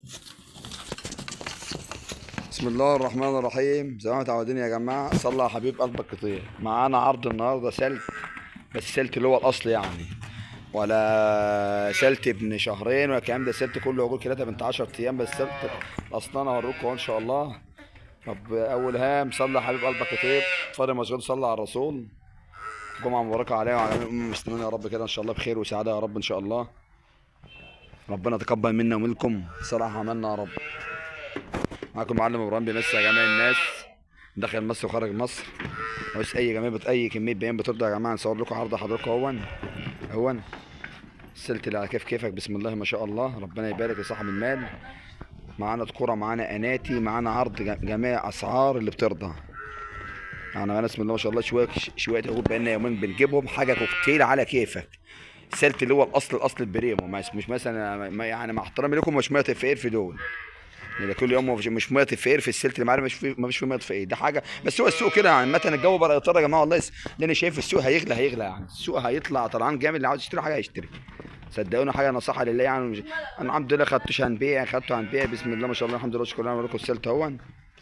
بسم الله الرحمن الرحيم زي ما متعودين يا جماعه صلى على حبيب قلبك كتير معانا عرض النهارده سلت بس سلت اللي هو الاصل يعني ولا سلت ابن شهرين ولا الكلام ده سلت كله عقول كده بنت 10 ايام بس سلت اصلا انا هوريكم ان شاء الله طب اول هام صلى على حبيب قلبك كتير فاضي مشغول صلى على الرسول جمعه مباركه عليه وعلى جميع الامم المسلمين يا رب كده ان شاء الله بخير وسعاده يا رب ان شاء الله ربنا تقبل منا ومنكم صلاح عملنا يا رب معاكم معلم ابراهيم بيمسي يا جميع الناس داخل مصر وخارج مصر بس اي جميع بت اي كميه بيان بترضى يا جماعه نصور لكم عرض حضراتكم اهون اهون السلت اللي على كيف كيفك بسم الله ما شاء الله ربنا يبارك لصاحب المال معانا تكوره معانا اناتي معانا عرض ج- جميع اسعار اللي بترضى يعني انا بسم الله ما شاء الله شويه شويه يقول بقالنا يومين بنجيبهم حاجه كوكتيل على كيفك السلت اللي هو الاصل الاصل البريمو مش مش مثلا ما- يعني مع احترامي لكم مش ميه فقير في دول يعني كل يوم مش- مش ميه فقير في السلت اللي معانا مش في ما فيش في ميه فقير ده حاجه بس هو السوق كده يعني مثلا الجو بقى يضطر يا جماعه والله يس- اللي انا شايف السوق هيغلى هيغلى يعني السوق هيطلع طلعان جامد اللي عاوز يشتري حاجه هيشتري صدقوني حاجه نصيحه لله يعني مش... انا الحمد لله خدتوش هنبيع خدته هنبيع بسم الله ما شاء الله الحمد لله شكرا لكم السلت اهون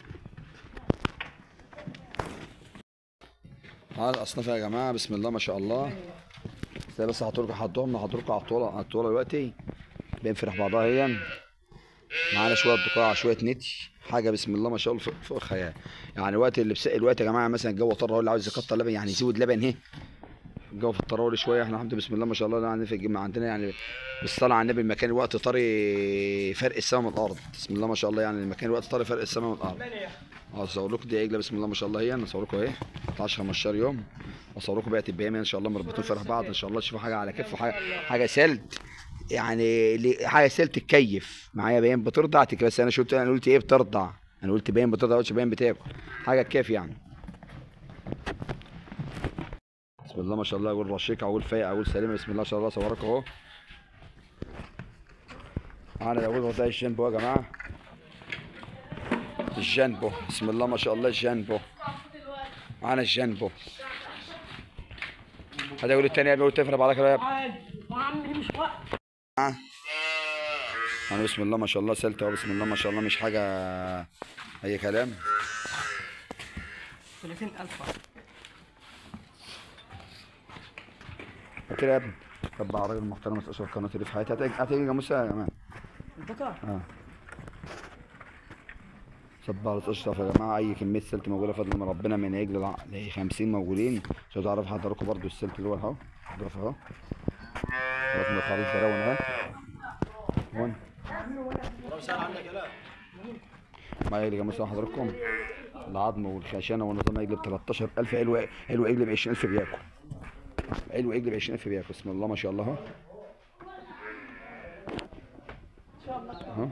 هذا الاصناف يا جماعه بسم الله ما شاء الله بس بس هحطلكم هحطهم هحطلكم على الطوله على الطوله دلوقتي بينفرح بعضها هي معانا شويه دقاع شويه نتش حاجه بسم الله ما شاء الله فوق فوق الخيال يعني الوقت اللي بسق الوقت يا جماعه مثلا الجو طر هو اللي عاوز يكتر لبن يعني يزود لبن اهي الجو في الطراولي شويه احنا الحمد لله بسم الله ما شاء الله يعني في الجماعه عندنا يعني بالصلاه على النبي المكان الوقت طري فرق السماء من الارض بسم الله ما شاء الله يعني المكان الوقت طري فرق السماء من الارض اه اصور لكم دي عجله بسم الله ما شاء الله هي انا اصور لكم اهي 10 15 يوم اصور لكم بقى البيامه ان شاء الله مربوطين فرح بعض ان شاء الله تشوفوا حاجه على كيف وحاجه حاجه سلت يعني اللي- حاجه سلت تكيف معايا بيان بترضع تك- بس انا شفت انا قلت ايه بترضع انا قلت باين بترضع قلت باين بتاكل حاجه كيف يعني بسم الله ما شاء الله اقول رشيقه اقول فايقه اقول سليمه بسم الله ما شاء الله صورك اهو انا اقول ده الجنبو يا جماعه الجنبو بسم الله ما شاء الله الجنبو معانا الجنبو هذا يقول الثاني يقول تفرق على كده يا ابني. عمي مش وقت انا بسم الله ما شاء الله سلت اهو بسم الله ما شاء الله مش حاجه اي كلام 30000 كده يا ابني طب على راجل محترم استشرف القناه اللي في حياتي هتيجي هتيجي جاموسه يا جماعه البقر اه صب على اشرف يا جماعه اي كميه سلت موجوده فضل من ربنا من عجل لع- ل 50 موجودين عشان تعرف حضراتكم برضو السلت اللي هو اهو اضرب اهو رقم الخريطه ده اهو هون ما يجي جاموسه حضراتكم العظم والخشانه والنظام يجلب 13000 حلو حلو يجلب 20000 بياكل حلو يجلب 20000 بياكل بسم الله ما شاء الله اهو اهو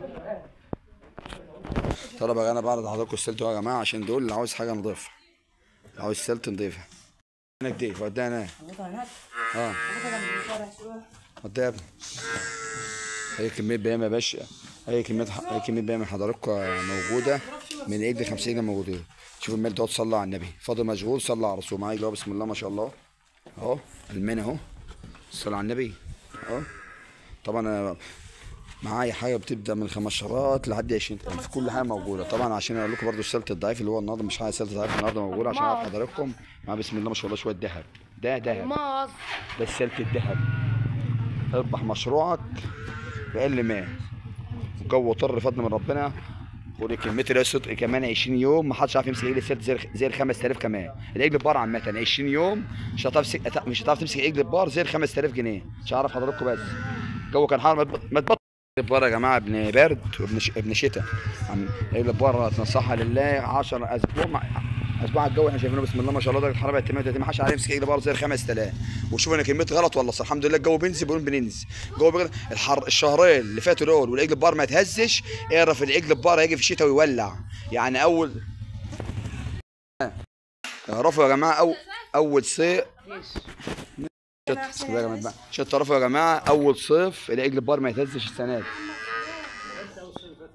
ترى بقى انا بعرض لحضراتكم السلت اهو يا جماعه عشان دول اللي عاوز حاجه نضيفها اللي عاوز سلت نضيفها هناك دي وديها هناك البقر هناك اه البقر من الشارع شويه وديها يا ابني اي كميه بيام يا باشا اي كميه اي كميه بيام من حضراتكم موجوده من ايد ل 50 جنيه موجودين شوف المال دوت صلى على النبي فاضل مشغول صلى على الرسول معايا جواب بسم الله ما شاء الله اهو المنى اهو الصلاه على النبي اهو طبعا انا معايا حاجه بتبدا من خمس شرات لحد 20000 كل حاجه موجوده طبعا عشان اقول لكم برضو السلت الضعيف اللي هو النهارده مش حاجه سلت ضعيف النهارده موجوده عشان اعرف حضراتكم مع بسم الله ما شاء الله شويه ذهب ده ذهب ماظ ده السلت الذهب اربح مشروعك بأقل ما الجو طر فضل من ربنا خد كلمتي ده صدق كمان 20 يوم ما حدش عارف يمسك عجل السلت زي زي ال 5000 كمان العجل البار عامة 20 يوم مش هتعرف تمسك مش هتعرف تمسك عجل البار زي ال 5000 جنيه مش هعرف حضراتكم بس الجو كان حار ما تب- ما تبطل البار يا جماعه ابن برد وابن ش... ابن شتاء عم عجل البار تنصحها لله 10 اسبوع مع... اسبوع على الجو احنا شايفينه بسم الله ما شاء الله درجه الحراره بقت 38 ما حدش عارف يمسك عجل بار زي ال 5000 وشوف انا كلمتي غلط ولا صح الحمد لله الجو بينزل بيقول بننزل الجو بيغلط الحر الشهرين اللي فاتوا دول والعجل البار ما يتهزش اعرف العجل البار هيجي في الشتاء ويولع يعني اول اعرفوا يا جماعه أو... اول صيف شت- يا جماعه بقى. عشان تعرفوا يا جماعه اول صيف العجل البار ما يتهزش السنه دي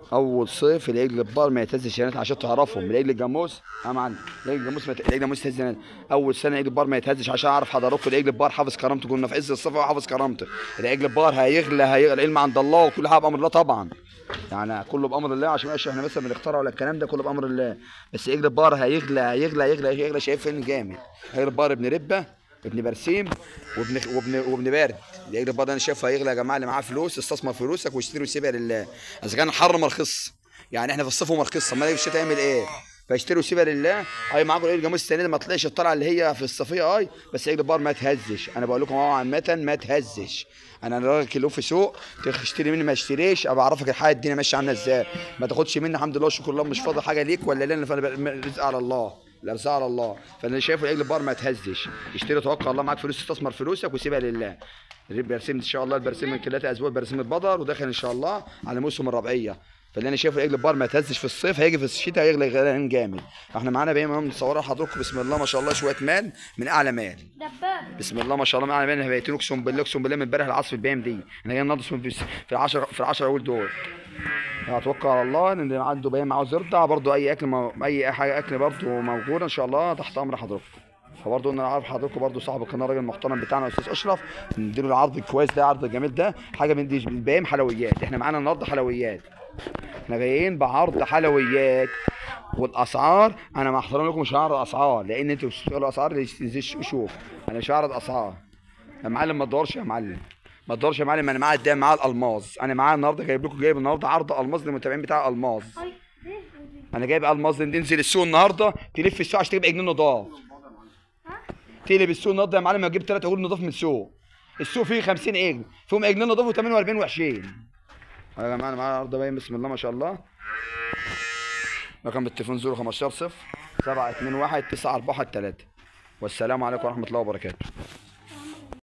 اول صيف العجل البار ما يتهزش هنا عشان تعرفهم العجل الجاموس يا معلم العجل الجاموس ما ت- العجل الجاموس يتهز هنا اول سنه العجل البار ما يتهزش عشان اعرف حضراتكم العجل البار حافظ كرامته كنا في عز الصيف وهو حافظ كرامته العجل البار هيغلى هيغلى العلم عند الله وكل حاجه بامر الله طبعا يعني كله بامر الله عشان ما يبقاش احنا مثلا بنخترع ولا الكلام ده كله بامر الله بس عجل البار هيغلى هيغلى هيغلى هيغلى شايف فين جامد عجل البار ابن ربه ابن برسيم وابن وابن وابن بارد العجل البار ده انا شايفه هيغلى يا جماعه اللي معاه فلوس استثمر فلوسك واشتري وسيبها لله اذا كان الحر مرخص يعني احنا في الصيف ومرخص امال في الشتاء يعمل ايه فاشتروا وسيبها لله اي معاكم ايه الجاموس السنه دي ما طلعش الطلعه اللي هي في الصيفيه اي بس عجل البار ما تهزش انا بقول لكم اهو عامه ما تهزش انا راجل كيلو في سوق تشتري مني ما اشتريش ابقى اعرفك الحياه الدنيا ماشيه عامله ازاي ما تاخدش مني الحمد لله والشكر لله مش فاضي حاجه ليك ولا لنا فانا ب- رزق على الله الارزاق على الله فانا شايف العجل البار ما تهزش اشتري توكل الله معاك فلوس استثمر فلوسك وسيبها لله برسيم ان شاء الله البرسيم من ثلاثة اسبوع برسيم البدر وداخل ان شاء الله على موسم الربيعيه فاللي انا شايفه العجل البار ما تهزش في الصيف هيجي في الشتاء هيغلى غليان جامد فاحنا معانا بقى مصوره لحضراتكم بسم الله ما شاء الله شويه مال من اعلى مال دباب بسم الله ما شاء الله معانا بين هبيتين اقسم بالله اقسم بالله من امبارح العصر البيام دي احنا جايين ننضف في في العشر في العشر اول دول اتوقع على الله ان اللي عنده بيام عاوز يرضع برضه اي اكل مو... اي حاجه اكل برضه موجوده ان شاء الله تحت امر حضراتكم فبرضه انا عارف حضراتكم برضه صاحب القناه الراجل المحترم بتاعنا استاذ اشرف نديله العرض الكويس ده العرض الجميل ده حاجه من دي بيام حلويات احنا معانا النهارده حلويات احنا جايين بعرض حلويات والاسعار انا مع احترامي لكم مش هعرض اسعار لان انتوا بتقولوا اسعار اللي ينزلش يشوف انا مش هعرض اسعار يا معلم ما تدورش يا معلم ما تدورش يا معلم انا معايا قدام معايا الالماظ انا معايا النهارده جايب لكم جايب النهارده عرض الماظ للمتابعين بتاع الالماظ انا جايب الماظ تنزل السوق النهارده تلف السوق عشان تجيب عجلين نضاف تقلب السوق النهارده يا معلم هتجيب ثلاث عجول نضاف من السوق السوق فيه 50 عجل فيهم عجلين نضاف و48 وحشين يا جماعه انا معايا النهارده باين بسم الله ما شاء الله رقم التليفون 015 0 721 941 3 والسلام عليكم ورحمه الله وبركاته